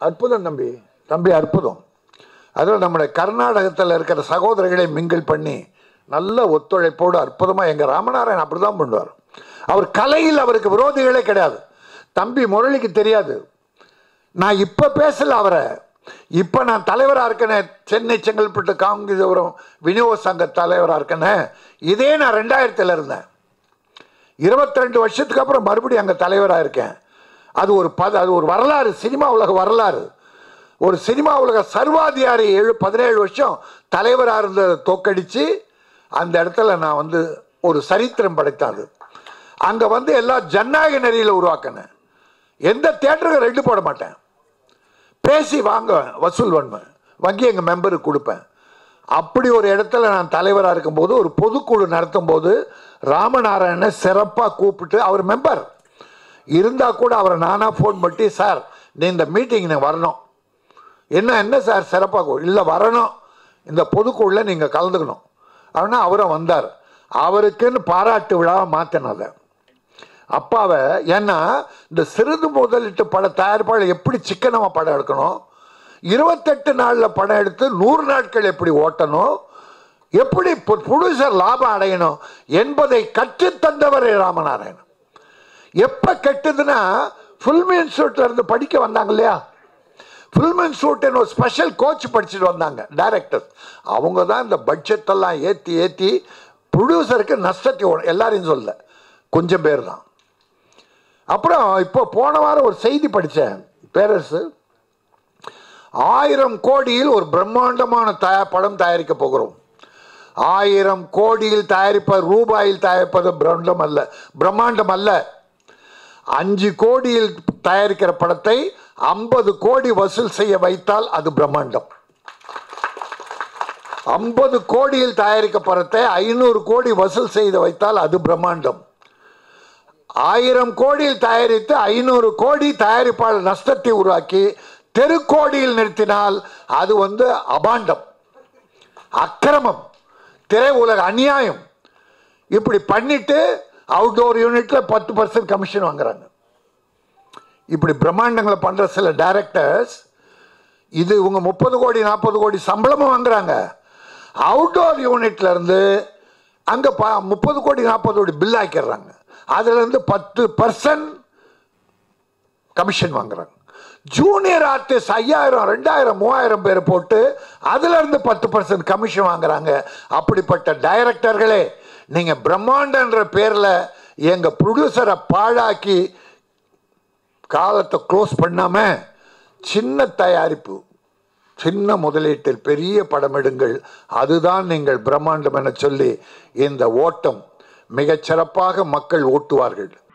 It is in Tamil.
அற்புதம் தம்பி தம்பி அற்புதம் அதில் நம்முடைய கர்நாடகத்தில் இருக்கிற சகோதரர்களை மிங்கிள் பண்ணி நல்ல ஒத்துழைப்போடு அற்புதமாக எங்கள் ராமநாராயணன் அப்படி தான் பண்ணுவார் அவர் கலையில் அவருக்கு விரோதிகளே கிடையாது தம்பி முரளிக்கு தெரியாது நான் இப்போ பேசல அவரை இப்போ நான் தலைவராக இருக்கேனே சென்னை செங்கல்பட்டு காங்கிரபுரம் விநியோக சங்க தலைவராக இருக்கேனே இதே நான் ரெண்டாயிரத்தில் இருந்தேன் இருபத்தி ரெண்டு வருஷத்துக்கு அப்புறம் மறுபடியும் அங்கே தலைவராக இருக்கேன் அது ஒரு பத அது ஒரு வரலாறு சினிமா உலக வரலாறு ஒரு சினிமா உலக சர்வாதிகாரி ஏழு பதினேழு வருஷம் தலைவராக இருந்ததை தோக்கடித்து அந்த இடத்துல நான் வந்து ஒரு சரித்திரம் படைத்தேன் அது அங்கே வந்து எல்லாம் ஜனநாயக நெறியில் உருவாக்கினேன் எந்த தேட்டருக்கு ரெண்டு போட மாட்டேன் பேசி வாங்க வசூல் பண்ணுவேன் வங்கி எங்கள் மெம்பருக்கு கொடுப்பேன் அப்படி ஒரு இடத்துல நான் தலைவராக இருக்கும்போது ஒரு பொதுக்குழு நடத்தும் போது ராமநாராயணனை சிறப்பாக கூப்பிட்டு அவர் மெம்பர் இருந்தால் கூட அவரை நானாக ஃபோன் பண்ணி சார் நீ இந்த மீட்டிங் வரணும் என்ன என்ன சார் சிறப்பாக இல்லை வரணும் இந்த பொதுக்குழுல நீங்கள் கலந்துக்கணும் அப்படின்னா அவரும் வந்தார் அவருக்குன்னு பாராட்டு விழாவை மாற்றினதை அப்பாவை ஏன்னா இந்த சிறிது முதலீட்டு பட தயாரிப்பாளர் எப்படி சிக்கனமாக படம் எடுக்கணும் இருபத்தெட்டு நாளில் படம் எடுத்து நூறு நாட்கள் எப்படி ஓட்டணும் எப்படி ப்ரொடியூசர் லாபம் அடையணும் என்பதை கற்றுத்தந்தவர் ராமநாராயணன் எப்போ கெட்டுதுன்னா ஃபில்ம் இன்ஸ்டியூட்ல இருந்து படிக்க வந்தாங்க இல்லையா ஃபில்ம் இன்ஸ்டியூட்னு ஒரு ஸ்பெஷல் கோச் படிச்சுட்டு வந்தாங்க டைரக்டர் அவங்க தான் இந்த பட்ஜெட்டெல்லாம் ஏற்றி ஏற்றி ப்ரொடியூசருக்கு நஷ்டத்தை ஓ- எல்லாரையும் சொல்ல கொஞ்சம் பேர் தான் அப்புறம் இப்போ போன வாரம் ஒரு செய்தி படித்தேன் பேரரசு ஆயிரம் கோடியில் ஒரு பிரம்மாண்டமான தயா படம் தயாரிக்க போகிறோம் ஆயிரம் கோடியில் தயாரிப்பது ரூபாயில் தயாரிப்பது பிரம்மாண்டம் அல்ல பிரம்மாண்டம் அல்ல அஞ்சு கோடியில் தயாரிக்கிற படத்தை ஐம்பது கோடி வசூல் செய்ய வைத்தால் அது பிரம்மாண்டம் ஐம்பது கோடியில் தயாரிக்க படத்தை ஐநூறு கோடி வசூல் செய்து வைத்தால் அது பிரம்மாண்டம் ஆயிரம் கோடியில் தயாரித்து ஐநூறு கோடி தயாரிப்பாளர் நஷ்டத்தை உருவாக்கி தெருக்கோடியில் நிறுத்தினால் அது வந்து அபாண்டம் அக்கிரமம் திரை உலக அநியாயம் இப்படி பண்ணிட்டு அவுட்டோர் யூனிட்ல பத்து பர்சன்ட் கமிஷன் வாங்குறாங்க இப்படி பிரம்மாண்டங்களை பண்ற சில டைரக்டர்ஸ் இது இவங்க முப்பது கோடி நாற்பது கோடி சம்பளமும் வாங்குறாங்க அவுட்டோர் யூனிட்ல இருந்து அங்க ப- முப்பது கோடி நாற்பது கோடி பில் ஆக்கிடுறாங்க அதுல இருந்து பத்து பர்சன்ட் கமிஷன் வாங்குறாங்க ஜூனியர் ஆர்டிஸ்ட் ஐயாயிரம் ரெண்டாயிரம் மூவாயிரம் பேர் போட்டு அதுல இருந்து பத்து பர்சன்ட் கமிஷன் வாங்குறாங்க அப்படிப்பட்ட டைரக்டர்களே நீங்க பிரம்மாண்டன்ற பேர்ல எங்க ப்ரொடியூசரை பாழாக்கி காலத்தை க்ளோஸ் பண்ணாம சின்ன தயாரிப்பு சின்ன முதலீட்டில் பெரிய படம் எடுங்கள் அதுதான் நீங்கள் பிரம்மாண்டம் என சொல்லி இந்த ஓட்டம் மிகச் சிறப்பாக மக்கள் ஓட்டுவார்கள்